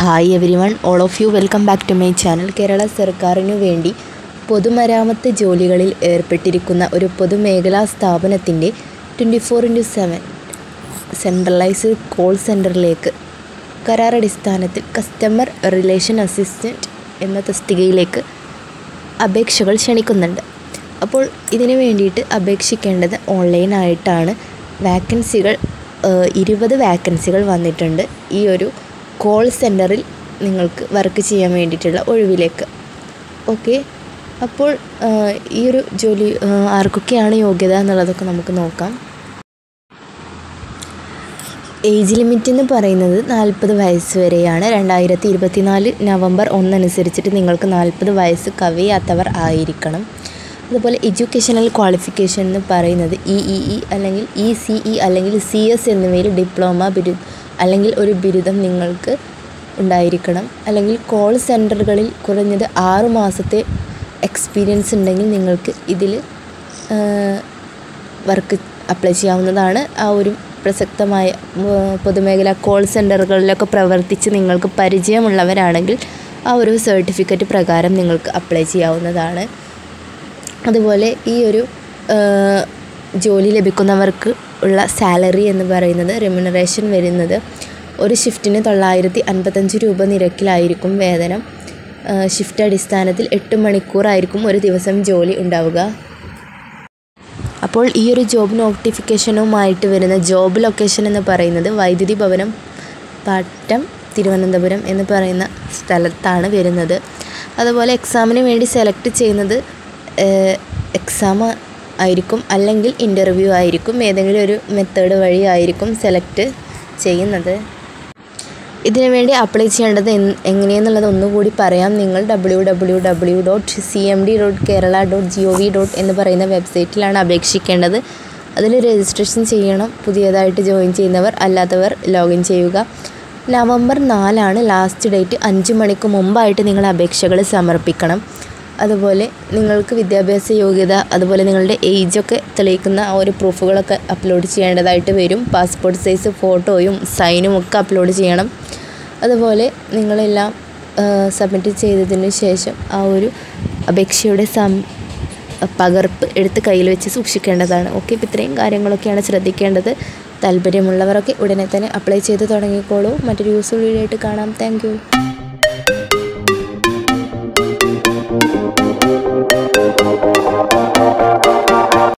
hi everyone all of you welcome back to my channel Kerala സർക്കാരിനു വേണ്ടി പൊതുമരാമത്ത് ജോലികളിൽ ഏർപ്പെട്ടിരിക്കുന്ന ഒരു പൊതുമേഖലാ സ്ഥാപനത്തിൻ്റെ twenty four into seven centralised call സെൻറ്ററിലേക്ക് കരാറടിസ്ഥാനത്തിൽ കസ്റ്റമർ റിലേഷൻ അസിസ്റ്റൻറ്റ് എന്ന തസ്തികയിലേക്ക് അപേക്ഷകൾ ക്ഷണിക്കുന്നുണ്ട് അപ്പോൾ ഇതിനു വേണ്ടിയിട്ട് അപേക്ഷിക്കേണ്ടത് ഓൺലൈനായിട്ടാണ് വാക്കൻസികൾ ഇരുപത് വാക്കൻസികൾ വന്നിട്ടുണ്ട് ഈ ഒരു കോൾ സെൻറ്ററിൽ നിങ്ങൾക്ക് വർക്ക് ചെയ്യാൻ വേണ്ടിയിട്ടുള്ള ഒഴിവിലേക്ക് ഓക്കെ അപ്പോൾ ആ, ഈ ഒരു ജോലി ആ, ആർക്കൊക്കെയാണ് യോഗ്യത എന്നുള്ളതൊക്കെ നമുക്ക് നോക്കാം ഏജ് ലിമിറ്റ് എന്ന് പറയുന്നത് നാൽപ്പത് വയസ്സ് വരെയാണ് രണ്ടായിരത്തി ഇരുപത്തിനാല് നവംബർ ഒന്നനുസരിച്ചിട്ട് നിങ്ങൾക്ക് നാൽപ്പത് വയസ്സ് കവിയാത്തവർ ആയിരിക്കണം അതുപോലെ എഡ്യൂക്കേഷണൽ ക്വാളിഫിക്കേഷൻ എന്ന് പറയുന്നത് ഇ ഇ ഇ അല്ലെങ്കിൽ ഇ സി ഇ അല്ലെങ്കിൽ സി എസ് എന്നിവയിൽ ഡിപ്ലോമ ബിരു അല്ലെങ്കിൽ ഒരു ബിരുദം നിങ്ങൾക്ക് ഉണ്ടായിരിക്കണം അല്ലെങ്കിൽ കോൾ സെൻറ്ററുകളിൽ കുറഞ്ഞത് ആറു മാസത്തെ എക്സ്പീരിയൻസ് ഉണ്ടെങ്കിൽ നിങ്ങൾക്ക് ഇതിൽ വർക്ക് അപ്ലൈ ചെയ്യാവുന്നതാണ് ആ ഒരു പ്രസക്തമായ ഉം, പൊതുമേഖലാ കോൾ സെൻറ്ററുകളിലൊക്കെ പ്രവർത്തിച്ച് നിങ്ങൾക്ക് പരിചയമുള്ളവരാണെങ്കിൽ ആ ഒരു സർട്ടിഫിക്കറ്റ് പ്രകാരം നിങ്ങൾക്ക് അപ്ലൈ ചെയ്യാവുന്നതാണ് അതുപോലെ ഈ ഒരു ആ, ജോലി ലഭിക്കുന്നവർക്ക് ഉള്ള സാലറി എന്ന് പറയുന്നത് റെമ്യൂണറേഷൻ വരുന്നത് ഒരു ഷിഫ്റ്റിന് തൊള്ളായിരത്തി അൻപത്തഞ്ച് രൂപ നിരക്കിലായിരിക്കും വേതനം ആ, ഷിഫ്റ്റ് അടിസ്ഥാനത്തിൽ എട്ട് മണിക്കൂറായിരിക്കും ഒരു ദിവസം ജോലി ഉണ്ടാവുക അപ്പോൾ ഈ ഒരു ജോബ് നോട്ടിഫിക്കേഷനുമായിട്ട് വരുന്ന ജോബ് ലൊക്കേഷൻ എന്ന് പറയുന്നത് വൈദ്യുതി ഭവനം പാട്ടം തിരുവനന്തപുരം എന്ന് പറയുന്ന സ്ഥലത്താണ് വരുന്നത് അതുപോലെ എക്സാമിന് വേണ്ടി സെലക്ട് ചെയ്യുന്നത് എക്സാം ആയിരിക്കും അല്ലെങ്കിൽ ഇൻ്റർവ്യൂ ആയിരിക്കും ഏതെങ്കിലും ഒരു മെത്തേഡ് വഴി ആയിരിക്കും സെലക്ട് ചെയ്യുന്നത് ഇതിനു വേണ്ടി അപ്ലൈ ചെയ്യേണ്ടത് എന്ന് എങ്ങനെയെന്നുള്ളത് ഒന്നുകൂടി പറയാം നിങ്ങൾ W W W dot C M D dot Kerala dot G O V dot എന്ന് പറയുന്ന വെബ്സൈറ്റിലാണ് അപേക്ഷിക്കേണ്ടത് അതിൽ രജിസ്ട്രേഷൻ ചെയ്യണം പുതിയതായിട്ട് ജോയിൻ ചെയ്യുന്നവർ അല്ലാത്തവർ ലോഗിൻ ചെയ്യുക നവംബർ നാലാണ് ലാസ്റ്റ് ഡേറ്റ് അഞ്ച് മണിക്ക് മുമ്പായിട്ട് നിങ്ങൾ അപേക്ഷകൾ സമർപ്പിക്കണം അതുപോലെ നിങ്ങൾക്ക് വിദ്യാഭ്യാസ യോഗ്യത അതുപോലെ നിങ്ങളുടെ ഏജൊക്കെ തെളിയിക്കുന്ന ആ ഒരു പ്രൂഫുകളൊക്കെ അപ്ലോഡ് ചെയ്യേണ്ടതായിട്ട് വരും പാസ്പോർട്ട് സൈസ് ഫോട്ടോയും സൈനും ഒക്കെ അപ്ലോഡ് ചെയ്യണം അതുപോലെ നിങ്ങളെല്ലാം സബ്മിറ്റ് ചെയ്തതിന് ശേഷം ആ ഒരു അപേക്ഷയുടെ സം പകർപ്പ് എടുത്ത് കയ്യിൽ വെച്ച് സൂക്ഷിക്കേണ്ടതാണ് ഓക്കെ ഇപ്പോൾ ഇത്രയും കാര്യങ്ങളൊക്കെയാണ് ശ്രദ്ധിക്കേണ്ടത് താല്പര്യമുള്ളവരൊക്കെ ഉടനെ തന്നെ അപ്ലൈ ചെയ്ത് തുടങ്ങിക്കോളൂ മറ്റൊരു യൂസ്ഫുൾ വീഡിയോ ആയിട്ട് കാണാം താങ്ക്